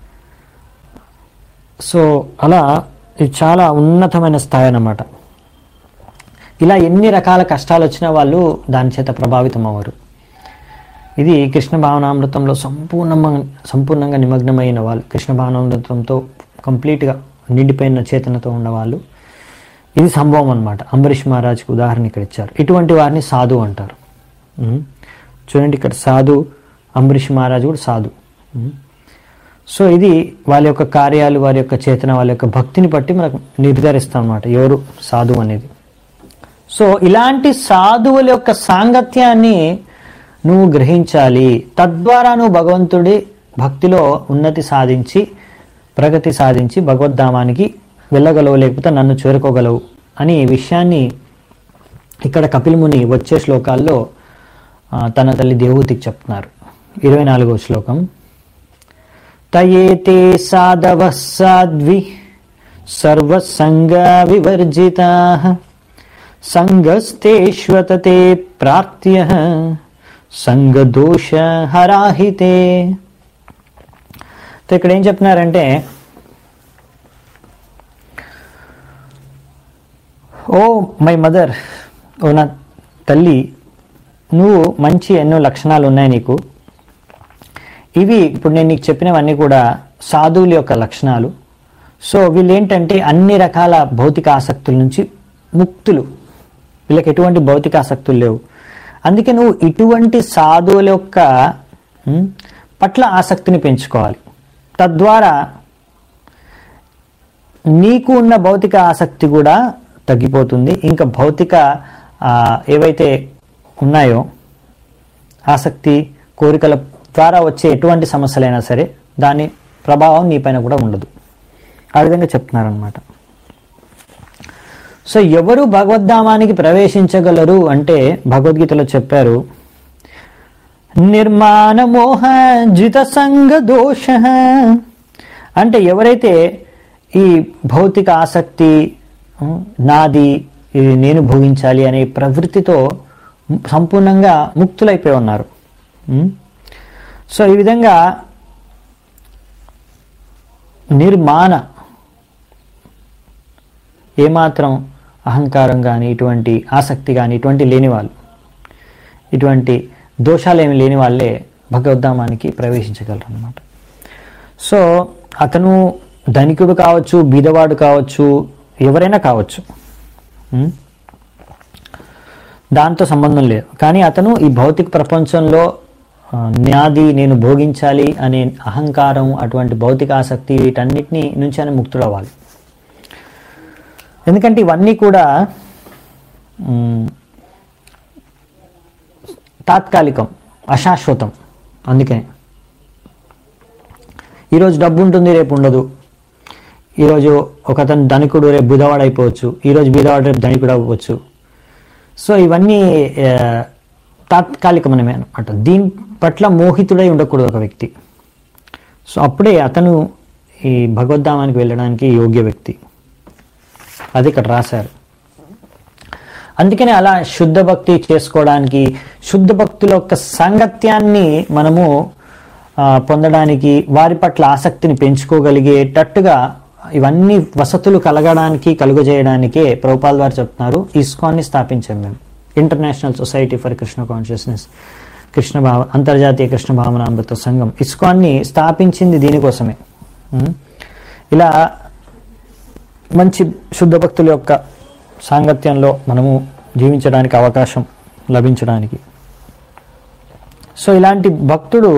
సో అలా ఇది చాలా ఉన్నతమైన స్థాయి అన్నమాట ఇలా ఎన్ని రకాల కష్టాలు వచ్చినా వాళ్ళు దాని చేత ప్రభావితం అవ్వరు ఇది కృష్ణ భావనామృతంలో సంపూర్ణంగా సంపూర్ణంగా నిమగ్నమైన వాళ్ళు కృష్ణ భావనామృతంతో కంప్లీట్గా నిండిపోయిన చేతనతో ఉన్నవాళ్ళు ఇది సంభవం అనమాట అంబరీష్ మహారాజ్కి ఉదాహరణ ఇక్కడ ఇచ్చారు ఇటువంటి వారిని సాధు అంటారు ఉం. చూడండి ఇక్కడ సాధు అంబరీష్ మహారాజు కూడా సాధు ఉం. సో ఇది వాళ్ళ యొక్క కార్యాలు వారి యొక్క చేతన వాళ్ళ యొక్క భక్తిని బట్టి మనకు నిర్ధారిస్తాం అన్నమాట ఎవరు సాధువు అనేది సో ఇలాంటి సాధువుల యొక్క సాంగత్యాన్ని నువ్వు గ్రహించాలి తద్వారా నువ్వు భగవంతుడి భక్తిలో ఉన్నతి సాధించి ప్రగతి సాధించి భగవద్ధామానికి వెళ్ళగలవు లేకపోతే నన్ను చేరుకోగలవు అని ఈ విషయాన్ని ఇక్కడ కపిల్ ముని వచ్చే శ్లోకాల్లో ఆ, తన తల్లి దేవహూతికి చెప్తున్నారు ఇరవై నాలుగవ శ్లోకం తయేతే సాధవ సాధ్వి సర్వసంగ వివర్జితా సంగస్తేష్వతతే ప్రాప్త్య సంగదోష హరాహితే సో ఇక్కడ ఏం చెప్తున్నారంటే ఓ మై మదర్ ఓ నా తల్లి నువ్వు మంచి ఎన్నో లక్షణాలు ఉన్నాయి నీకు ఇవి ఇప్పుడు నేను నీకు చెప్పినవన్నీ కూడా సాధువుల యొక్క లక్షణాలు సో వీళ్ళు ఏంటంటే అన్ని రకాల భౌతిక ఆసక్తుల నుంచి ముక్తులు వీళ్ళకి ఎటువంటి భౌతిక ఆసక్తులు లేవు అందుకే నువ్వు ఇటువంటి సాధువుల యొక్క ఉమ్, పట్ల ఆసక్తిని పెంచుకోవాలి తద్వారా నీకు ఉన్న భౌతిక ఆసక్తి కూడా తగ్గిపోతుంది ఇంకా భౌతిక ఆ, ఏవైతే ఉన్నాయో ఆసక్తి కోరికల ద్వారా వచ్చే ఎటువంటి సమస్యలైనా సరే దాని ప్రభావం నీపైన కూడా ఉండదు ఆ విధంగా చెప్తున్నారనమాట సో ఎవరు భగవద్ధామానికి ప్రవేశించగలరు అంటే భగవద్గీతలో చెప్పారు నిర్మాణ మోహ జిత సంగ దోష అంటే ఎవరైతే ఈ భౌతిక ఆసక్తి ఉం, నాది ఇది నేను భోగించాలి అనే ప్రవృత్తితో సంపూర్ణంగా ముక్తులైపోయి ఉన్నారు ఉం? సో ఈ విధంగా నిర్మాణ ఏమాత్రం అహంకారం కానీ ఇటువంటి ఆసక్తి కానీ ఇటువంటి లేని వాళ్ళు ఇటువంటి దోషాలు ఏమి లేని వాళ్ళే భగవద్ధామానికి ప్రవేశించగలరు అనమాట సో అతను ధనికుడు కావచ్చు బీదవాడు కావచ్చు ఎవరైనా కావచ్చు ఉం? దాంతో సంబంధం లేదు కానీ అతను ఈ భౌతిక ప్రపంచంలో ఆ, నాది నేను భోగించాలి అనే అహంకారం అటువంటి భౌతిక ఆసక్తి వీటన్నిటిని నుంచి ఆయన ముక్తుడవ్వాలి ఎందుకంటే ఇవన్నీ కూడా ఉమ్, తాత్కాలికం అశాశ్వతం అందుకనే ఈరోజు డబ్బు ఉంటుంది రేపు ఉండదు ఈరోజు ఒక అతను ధనికుడు రేపు బుధవాడు అయిపోవచ్చు ఈరోజు బీదవాడు రేపు ధనికుడు అవ్వచ్చు సో ఇవన్నీ ఆ, తాత్కాలికమనమే అనమాట దీని పట్ల మోహితుడై ఉండకూడదు ఒక వ్యక్తి సో అప్పుడే అతను ఈ భగవద్ధామానికి వెళ్ళడానికి యోగ్య వ్యక్తి అది ఇక్కడ రాశారు అందుకనే అలా శుద్ధ భక్తి చేసుకోవడానికి శుద్ధ భక్తుల యొక్క సాంగత్యాన్ని మనము ఆ, పొందడానికి వారి పట్ల ఆసక్తిని పెంచుకోగలిగేటట్టుగా ఇవన్నీ వసతులు కలగడానికి కలుగజేయడానికే ప్రభుపాల్ వారు చెప్తున్నారు ఇస్కాన్ని స్థాపించాం మేము international society for Krishna consciousness Krishna భావ అంతర్జాతీయ కృష్ణ భావనామృత సంఘం ఇస్కాన్ని స్థాపించింది దీనికోసమే ఉం? ఇలా మంచి శుద్ధ భక్తుల యొక్క సాంగత్యంలో మనము జీవించడానికి అవకాశం లభించడానికి సో ఇలాంటి భక్తుడు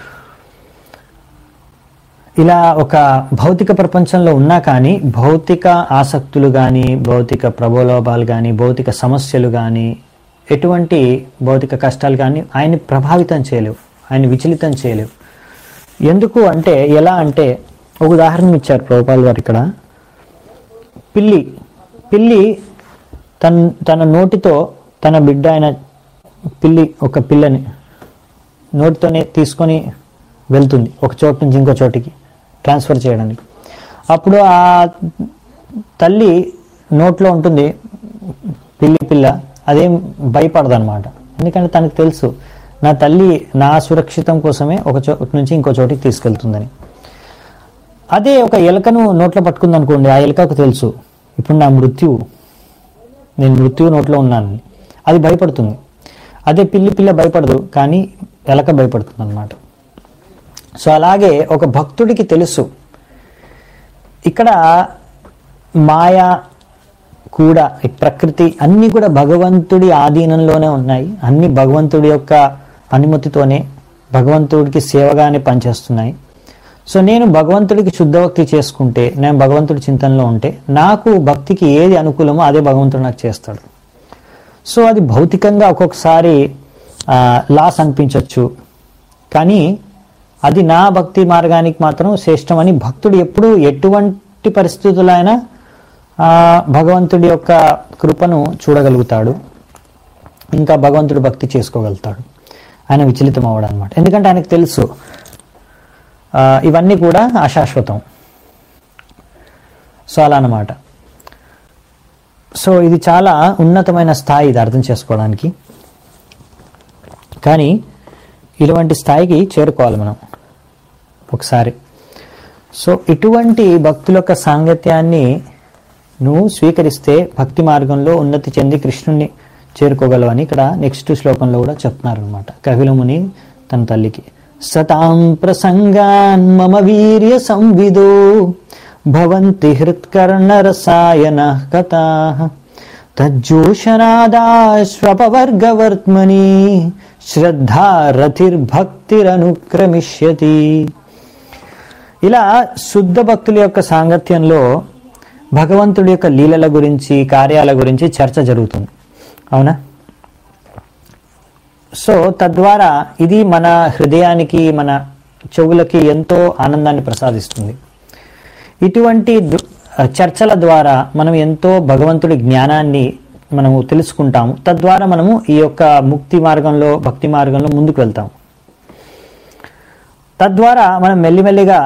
ఇలా ఒక భౌతిక ప్రపంచంలో ఉన్నా కానీ భౌతిక ఆసక్తులు కానీ భౌతిక ప్రబోలోభాలు కానీ భౌతిక సమస్యలు కానీ ఎటువంటి భౌతిక కష్టాలు కానీ ఆయన్ని ప్రభావితం చేయలేవు ఆయన విచలితం చేయలేవు ఎందుకు అంటే ఎలా అంటే ఒక ఉదాహరణ ఇచ్చారు ప్రభుపాల్ గారు ఇక్కడ పిల్లి పిల్లి తన తన నోటితో తన బిడ్డ అయిన పిల్లి ఒక పిల్లని నోటితోనే తీసుకొని వెళ్తుంది ఒక చోటు నుంచి ఇంకో చోటికి ట్రాన్స్ఫర్ చేయడానికి అప్పుడు ఆ తల్లి నోట్లో ఉంటుంది పిల్లి పిల్ల అదేం భయపడదు అనమాట ఎందుకంటే తనకు తెలుసు నా తల్లి నా సురక్షితం కోసమే ఒక చోటు నుంచి ఇంకో చోటికి తీసుకెళ్తుందని అదే ఒక ఎలకను నోట్లో పట్టుకుంది అనుకోండి ఆ ఎలకకు తెలుసు ఇప్పుడు నా మృత్యువు నేను మృత్యువు నోట్లో ఉన్నాను అది భయపడుతుంది అదే పిల్లి పిల్ల భయపడదు కానీ ఎలక భయపడుతుంది అనమాట సో అలాగే ఒక భక్తుడికి తెలుసు ఇక్కడ మాయ కూడా ఈ ప్రకృతి అన్నీ కూడా భగవంతుడి ఆధీనంలోనే ఉన్నాయి అన్ని భగవంతుడి యొక్క అనుమతితోనే భగవంతుడికి సేవగానే పనిచేస్తున్నాయి సో నేను భగవంతుడికి శుద్ధ భక్తి చేసుకుంటే నేను భగవంతుడి చింతనలో ఉంటే నాకు భక్తికి ఏది అనుకూలమో అదే భగవంతుడు నాకు చేస్తాడు సో అది భౌతికంగా ఒక్కొక్కసారి ఆ, లాస్ అనిపించవచ్చు కానీ అది నా భక్తి మార్గానికి మాత్రం శ్రేష్టమని భక్తుడు ఎప్పుడు ఎటువంటి పరిస్థితులైనా ఆ, భగవంతుడి యొక్క కృపను చూడగలుగుతాడు ఇంకా భగవంతుడు భక్తి చేసుకోగలుగుతాడు ఆయన విచలితం అవ్వడం అనమాట ఎందుకంటే ఆయనకు తెలుసు ఆ, ఇవన్నీ కూడా అశాశ్వతం సో అలా అన్నమాట సో ఇది చాలా ఉన్నతమైన స్థాయి ఇది అర్థం చేసుకోవడానికి కానీ ఇటువంటి స్థాయికి చేరుకోవాలి మనం ఒకసారి సో ఇటువంటి భక్తుల యొక్క సాంగత్యాన్ని నువ్వు స్వీకరిస్తే భక్తి మార్గంలో ఉన్నతి చెంది కృష్ణుణ్ణి చేరుకోగలవని ఇక్కడ నెక్స్ట్ శ్లోకంలో కూడా చెప్తున్నారు అనమాట కపిలముని తన తల్లికి సతాం ప్రసంగాన్ మమ వీర్య సంవిదో భవంతి హృత్కర్ణ రసాయన కథా తజ్జోషనాదాశ్వపవర్గవర్త్మని శ్రద్ధా రతిర్భక్తిరనుక్రమిష్యతి ఇలా శుద్ధ భక్తుల యొక్క సాంగత్యంలో భగవంతుడి యొక్క లీలల గురించి కార్యాల గురించి చర్చ జరుగుతుంది అవునా సో తద్వారా ఇది మన హృదయానికి మన చెవులకి ఎంతో ఆనందాన్ని ప్రసాదిస్తుంది ఇటువంటి దు- చర్చల ద్వారా మనం ఎంతో భగవంతుడి జ్ఞానాన్ని మనము తెలుసుకుంటాము తద్వారా మనము ఈ యొక్క ముక్తి మార్గంలో భక్తి మార్గంలో ముందుకు వెళ్తాము తద్వారా మనం మెల్లిమెల్లిగా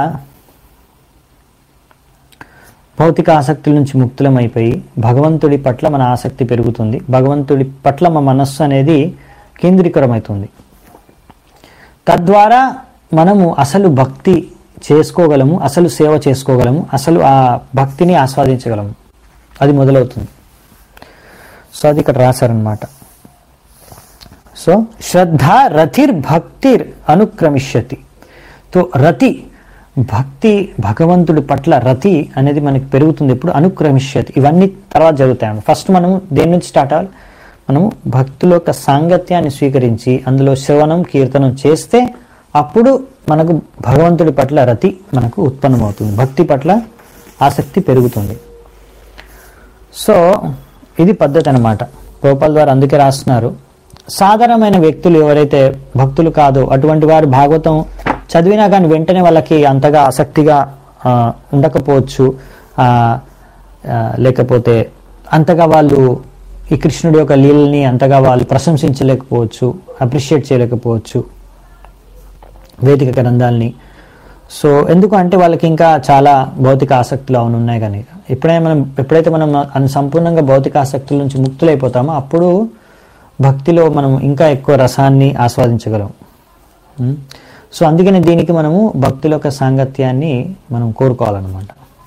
భౌతిక ఆసక్తుల నుంచి ముక్తులం అయిపోయి భగవంతుడి పట్ల మన ఆసక్తి పెరుగుతుంది భగవంతుడి పట్ల మన మనస్సు అనేది కేంద్రీకరమవుతుంది తద్వారా మనము అసలు భక్తి చేసుకోగలము అసలు సేవ చేసుకోగలము అసలు ఆ భక్తిని ఆస్వాదించగలము అది మొదలవుతుంది సో అది ఇక్కడ రాశారనమాట సో శ్రద్ధ రథిర్ భక్తిర్ అనుక్రమిష్యతి తో రతి భక్తి భగవంతుడి పట్ల రతి అనేది మనకి పెరుగుతుంది ఇప్పుడు అనుక్రమిష్యతి ఇవన్నీ తర్వాత జరుగుతాయి ఫస్ట్ మనము దేని నుంచి స్టార్ట్ అవ్వాలి మనము భక్తుల యొక్క సాంగత్యాన్ని స్వీకరించి అందులో శ్రవణం కీర్తనం చేస్తే అప్పుడు మనకు భగవంతుడి పట్ల రతి మనకు ఉత్పన్నమవుతుంది భక్తి పట్ల ఆసక్తి పెరుగుతుంది సో ఇది పద్ధతి అనమాట గోపాల్ ద్వారా అందుకే రాస్తున్నారు సాధారణమైన వ్యక్తులు ఎవరైతే భక్తులు కాదో అటువంటి వారు భాగవతం చదివినా కానీ వెంటనే వాళ్ళకి అంతగా ఆసక్తిగా ఆ, ఉండకపోవచ్చు ఆ, ఆ, లేకపోతే అంతగా వాళ్ళు ఈ కృష్ణుడి యొక్క లీలని అంతగా వాళ్ళు ప్రశంసించలేకపోవచ్చు అప్రిషియేట్ చేయలేకపోవచ్చు వేదిక గ్రంథాలని సో ఎందుకు అంటే వాళ్ళకి ఇంకా చాలా భౌతిక ఆసక్తులు అవును ఉన్నాయి కానీ ఎప్పుడైనా మనం ఎప్పుడైతే మనం అన్ సంపూర్ణంగా భౌతిక ఆసక్తుల నుంచి ముక్తులైపోతామో అప్పుడు భక్తిలో మనం ఇంకా ఎక్కువ రసాన్ని ఆస్వాదించగలం ఉం? సో అందుకని దీనికి మనము భక్తుల యొక్క సాంగత్యాన్ని మనం కోరుకోవాలన్నమాట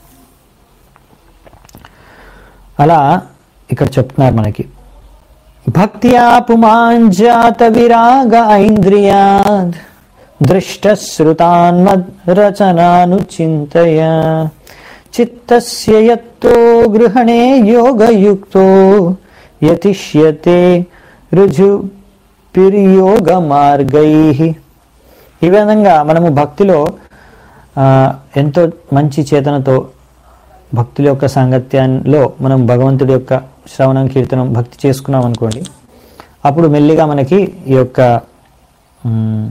అలా ఇక్కడ చెప్తున్నారు మనకి భక్త్యా పుమాంజాత విరాగ ఐంద్రియాద్ దృష్టశ్రుతాన్మద్రచనానుచింతయ చిత్తస్య యత్తో గృహణే యోగయుక్తో యతిష్యతే రుజు పిర్యోగ మార్గై ఈ విధంగా మనము భక్తిలో ఆ, ఎంతో మంచి చేతనతో భక్తుల యొక్క సాంగత్యంలో మనం భగవంతుడి యొక్క శ్రవణం కీర్తనం భక్తి చేసుకున్నాం అనుకోండి అప్పుడు మెల్లిగా మనకి ఈ యొక్క మ్,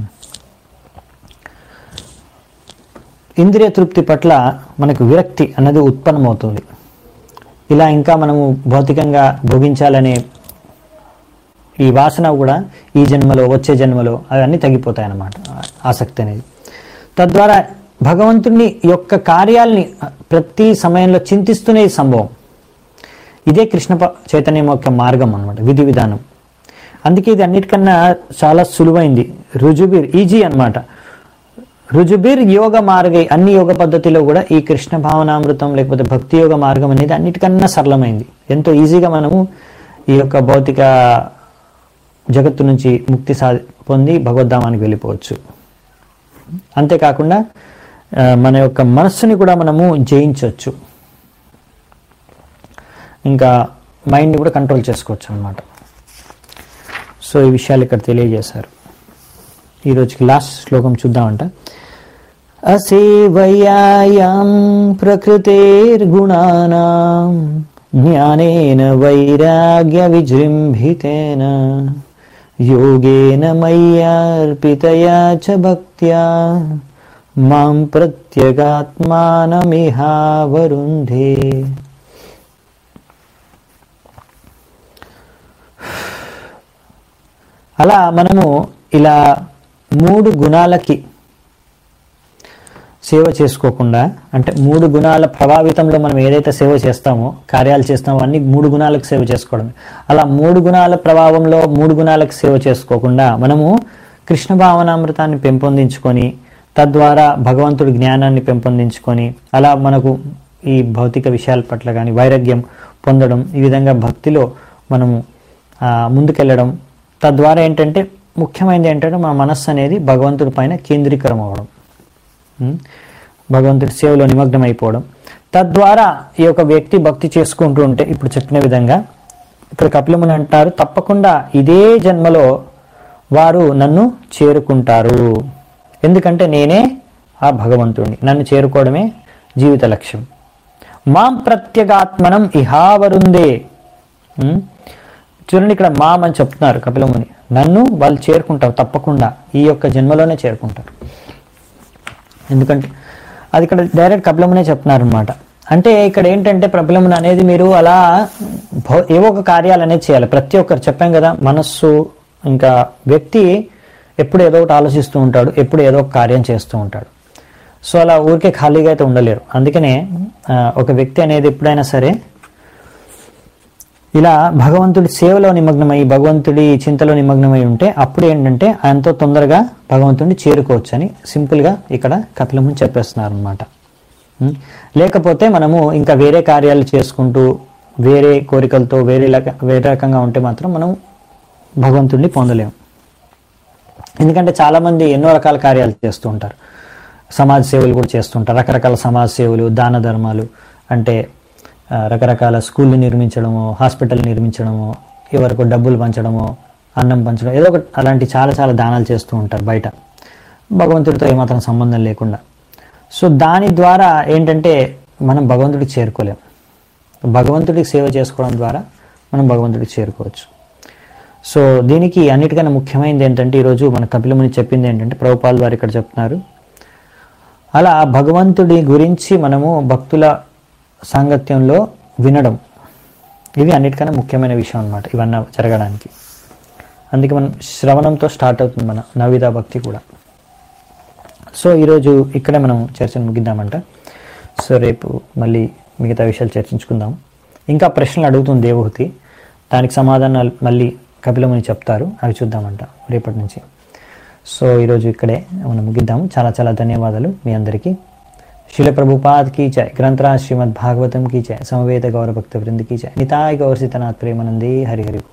ఇంద్రియ తృప్తి పట్ల మనకు విరక్తి అన్నది ఉత్పన్నమవుతుంది ఇలా ఇంకా మనము భౌతికంగా భోగించాలనే ఈ వాసన కూడా ఈ జన్మలో వచ్చే జన్మలో అవన్నీ తగ్గిపోతాయి అన్నమాట ఆసక్తి అనేది తద్వారా భగవంతుని యొక్క కార్యాల్ని ప్రతి సమయంలో చింతిస్తూనే ఈ సంభవం ఇదే కృష్ణ ప- చైతన్యం యొక్క మార్గం అన్నమాట విధి విధానం అందుకే ఇది అన్నిటికన్నా చాలా సులువైంది రుజుబీర్ ఈజీ అన్నమాట రుజుబీర్ యోగ మార్గై అన్ని యోగ పద్ధతిలో కూడా ఈ కృష్ణ భావనామృతం లేకపోతే భక్తి యోగ మార్గం అనేది అన్నిటికన్నా సరళమైంది ఎంతో ఈజీగా మనము ఈ యొక్క భౌతిక జగత్తు నుంచి ముక్తి సా పొంది భగవద్ధామానికి వెళ్ళిపోవచ్చు అంతేకాకుండా ఆ, మన యొక్క మనస్సుని కూడా మనము జయించవచ్చు ఇంకా మైండ్ని కూడా కంట్రోల్ చేసుకోవచ్చు అనమాట సో ఈ విషయాలు ఇక్కడ తెలియజేశారు ఈ రోజుకి లాస్ట్ శ్లోకం చూద్దామంట అసేవయాయాం ప్రకృతేర్గుణానాం జ్ఞానేన వైరాగ్య విజృంభితేన యోగేన మయ్యార్పితయా చ భక్త్యా మాం ప్రత్యగాత్మానమిహావరుంధే అలా మనము ఇలా మూడు గుణాలకి సేవ చేసుకోకుండా అంటే మూడు గుణాల ప్రభావితంలో మనం ఏదైతే సేవ చేస్తామో కార్యాలు చేస్తామో అన్ని మూడు గుణాలకు సేవ చేసుకోవడమే అలా మూడు గుణాల ప్రభావంలో మూడు గుణాలకు సేవ చేసుకోకుండా మనము కృష్ణ భావనామృతాన్ని పెంపొందించుకొని తద్వారా భగవంతుడి జ్ఞానాన్ని పెంపొందించుకొని అలా మనకు ఈ భౌతిక విషయాల పట్ల కానీ వైరాగ్యం పొందడం ఈ విధంగా భక్తిలో మనము ఆ, ముందుకెళ్ళడం తద్వారా ఏంటంటే ముఖ్యమైనది ఏంటంటే మన మనస్సు అనేది భగవంతుడి పైన కేంద్రీకరం అవ్వడం ఉం? భగవంతుడి సేవలో నిమగ్నం అయిపోవడం తద్వారా ఈ యొక్క వ్యక్తి భక్తి చేసుకుంటూ ఉంటే ఇప్పుడు చెప్పిన విధంగా ఇక్కడ కపిలముని అంటారు తప్పకుండా ఇదే జన్మలో వారు నన్ను చేరుకుంటారు ఎందుకంటే నేనే ఆ భగవంతుడిని నన్ను చేరుకోవడమే జీవిత లక్ష్యం మాం ప్రత్యేగాత్మనం ఇహావరుందే ఉం? చూడండి ఇక్కడ మాం అని చెప్తున్నారు కపిలముని నన్ను వాళ్ళు చేరుకుంటారు తప్పకుండా ఈ యొక్క జన్మలోనే చేరుకుంటారు ఎందుకంటే అది ఇక్కడ డైరెక్ట్ కపిలమునే చెప్తున్నారు అనమాట అంటే ఇక్కడ ఏంటంటే ప్రబలమున అనేది మీరు అలా భౌ- ఏవో ఒక కార్యాలు అనేది చేయాలి ప్రతి ఒక్కరు చెప్పాం కదా మనస్సు ఇంకా వ్యక్తి ఎప్పుడు ఏదో ఒకటి ఆలోచిస్తూ ఉంటాడు ఎప్పుడు ఏదో ఒక కార్యం చేస్తూ ఉంటాడు సో అలా ఊరికే ఖాళీగా అయితే ఉండలేరు అందుకనే ఆ, ఒక వ్యక్తి అనేది ఎప్పుడైనా సరే ఇలా భగవంతుడి సేవలో నిమగ్నమై భగవంతుడి చింతలో నిమగ్నమై ఉంటే అప్పుడు ఏంటంటే ఆయనతో తొందరగా భగవంతుడిని చేరుకోవచ్చు అని సింపుల్గా ఇక్కడ కపిలముని చెప్పేస్తున్నారు అనమాట లేకపోతే మనము ఇంకా వేరే కార్యాలు చేసుకుంటూ వేరే కోరికలతో వేరే లక- వేరే రకంగా ఉంటే మాత్రం మనం భగవంతుడిని పొందలేము ఎందుకంటే చాలామంది ఎన్నో రకాల కార్యాలు చేస్తూ ఉంటారు సమాజ సేవలు కూడా చేస్తుంటారు రకరకాల సమాజ సేవలు దాన ధర్మాలు అంటే ఆ, రకరకాల స్కూళ్ళు నిర్మించడము హాస్పిటల్ నిర్మించడము ఎవరికి డబ్బులు పంచడము అన్నం పంచడం ఏదో ఒకటి అలాంటి చాలా చాలా దానాలు చేస్తూ ఉంటారు బయట భగవంతుడితో ఏమాత్రం సంబంధం లేకుండా సో దాని ద్వారా ఏంటంటే మనం భగవంతుడికి చేరుకోలేం భగవంతుడికి సేవ చేసుకోవడం ద్వారా మనం భగవంతుడికి చేరుకోవచ్చు సో దీనికి అన్నిటికన్నా ముఖ్యమైనది ఏంటంటే ఈరోజు మన కపిలముని చెప్పింది ఏంటంటే ప్రభుపాల్ వారు ఇక్కడ చెప్తున్నారు అలా భగవంతుడి గురించి మనము భక్తుల సాంగత్యంలో వినడం ఇవి అన్నిటికన్నా ముఖ్యమైన విషయం అన్నమాట ఇవన్నీ జరగడానికి అందుకే మనం శ్రవణంతో స్టార్ట్ అవుతుంది మన నవితా భక్తి కూడా సో ఈరోజు ఇక్కడే మనం చర్చను ముగిద్దామంట సో రేపు మళ్ళీ మిగతా విషయాలు చర్చించుకుందాం ఇంకా ప్రశ్నలు అడుగుతుంది దేవహూతి దానికి సమాధానాలు మళ్ళీ కపిలముని చెప్తారు అవి చూద్దామంట రేపటి నుంచి సో ఈరోజు ఇక్కడే మనం ముగిద్దాము చాలా చాలా ధన్యవాదాలు మీ అందరికీ శిల ప్రభుపాద్ की जय ग्रंथराज श्रीमद् भागवतम की जय समवेत गौर भक्त वृंद की जय निताय गौर सीतनाथ प्रेमानंदे हरि हरि बोल।